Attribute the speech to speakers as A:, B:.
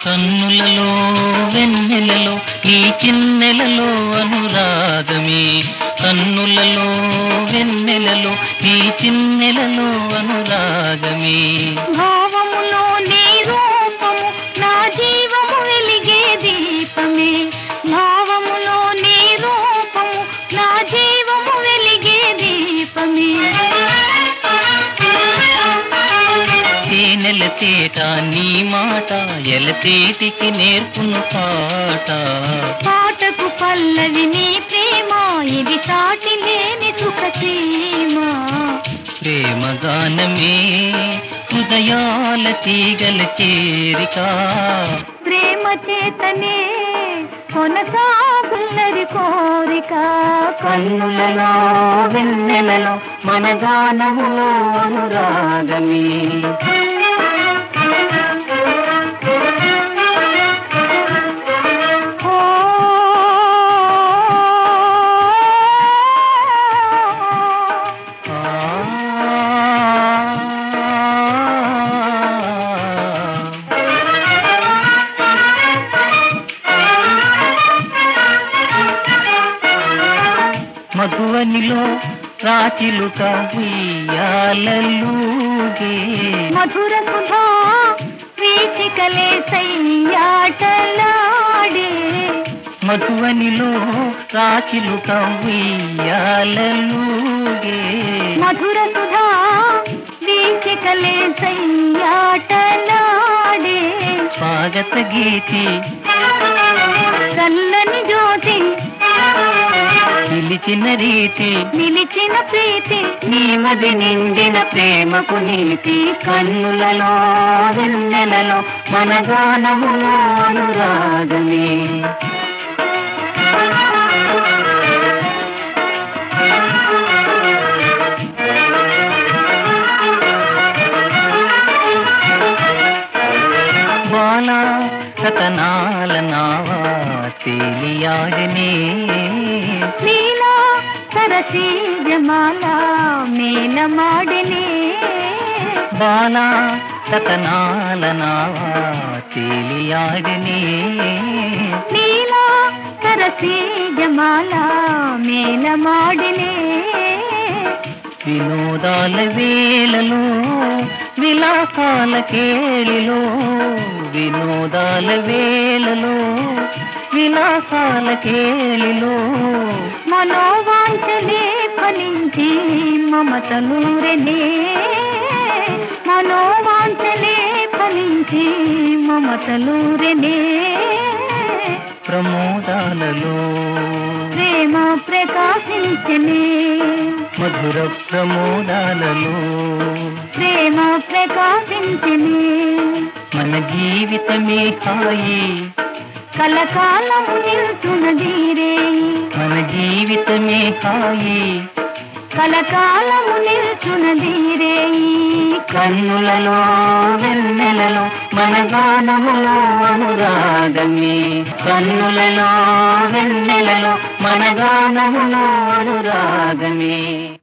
A: కన్నులలో వెన్నెలలో నీ చిన్నెలలో అనురాగమే కన్నులలో వెన్నెలలో నీ చిన్నెలలో అనురాగమే
B: భావములో నీ రూపము నా జీవము వెలిగే దీపమే భావములో నీ రూపము నా జీవము వెలిగే దీపమే
A: తేనెల తేట నీ మాట ఎలతేటికి నేర్పును పాట
B: పాటకు పల్లవి నీ ప్రేమ ఇది సాటి లేని సుఖ సీమ
A: ప్రేమ గానమే హృదయాల తీగల చేరిక
B: ప్రేమ చేతనే కొనసాగున్నది కోరిక
A: కన్నులలో వెన్నెలలో మన గానములో అనురాగమే
B: ఓ
A: మధువనిలో రాచిలుక ఉయ్యాలలుగే
B: మధుర సుధా వీచికలే సయ్యాటలాడే
A: మధువనిలో రాచిలుక ఉయ్యాలలుగే
B: మధుర సుధా వీచికలే సయ్యాటలాడే
A: స్వాగత గీతి
B: చల్లని జ్యోతి
A: పిలిచిన రీతి
B: నిలిచిన ప్రీతి
A: నీ మది నిండిన ప్రేమకు నీతి కన్నులలో వెన్నెలలో మన గానములో అనురాగమే బాల సతనాల నావా తేలియాడనే
B: నీలా సరసీ జమాల మేల మాడనే
A: బాల సతనాల నావా తేలియాడనే
B: నీలా సరసీ జమాల మేల మాడనే
A: వినోదాల వేళలో విలాసాల కేళిలో వినోదాల వేళలో విలాసాల కేళిలో
B: మనోవాంఛలే ఫలించి మమతలూరనే మనోవాంఛలే ఫలించి మమతలూరనే
A: ప్రమోదాలలో
B: ప్రేమ ప్రకాశించనే
A: మధుర ప్రమోదాలలో
B: ప్రేమ ప్రకాశించనే
A: మన జీవితమే హాయి
B: కలకాలము నిల్చున్నదీరే
A: మన జీవితమే హాయి
B: కలకాలము నిల్చున్నదీరే
A: కన్నులలో వెన్నెలలో మన గానములో అనురాగమే కన్నులలో వెన్నెలలో మన గానములో అనురాగమే